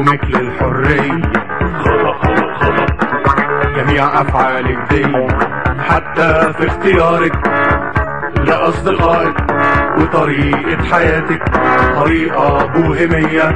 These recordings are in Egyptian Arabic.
مفهومك للحرية خطأ خطأ خطأ جميع أفعالك دي حتى في اختيارك لأصدقائك وطريقة حياتك طريقة بوهمية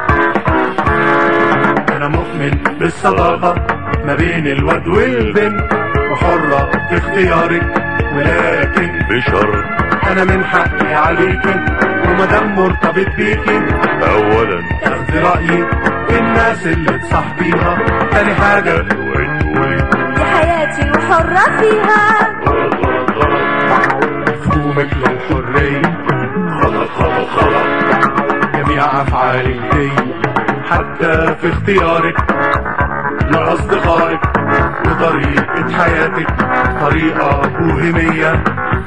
أنا مؤمن بالصداقة ما بين الواد والبنت وحرة في اختيارك ولكن بشرط أنا من حقي عليكي ومادام مرتبط بيكي اولا تاخدي رأيي في الناس اللي تصاحبيها تاني حاجة اوعي تقولي دي حياتي وحرة فيها غلط غلط غلط مفهومك للحرية خطأ خطأ خطأ جميع أفعالك دي حتى في اختيارك لأصدقائك وطريقة حياتك طريقة بوهمية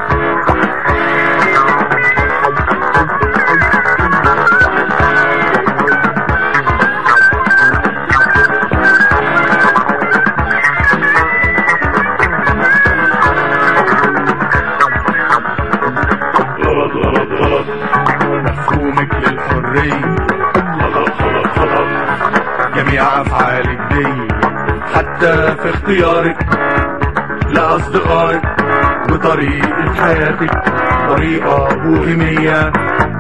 غلط غلط غلط مفهومك للحرية خطأ خطأ خطأ جميع أفعالك دي حتى في اختيارك لأصدقائك وطريقة حياتك طريقة بوهمية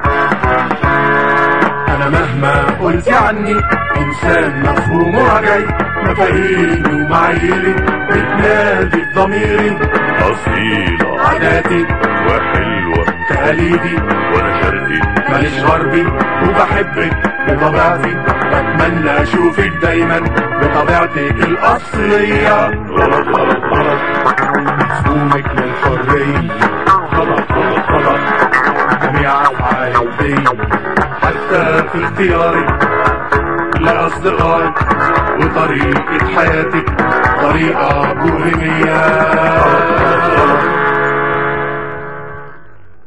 أنا مهما قلت عني إنسان مفهوم وجاي مفاهيمي ومعاييري بتنادي في ضميري أصيلة عاداتي وحلوة تقاليدي وأنا شرقي ماليش غربي وبحبك بطبيعتي بتمنى اشوفك دايما بطبيعتك الاصلية غلط غلط غلط مفهومك للحرية خطأ خطأ خطأ جميع افعالك دي حتى في اختيارك لأصدقائك وطريقة حياتك طريقة بوهمية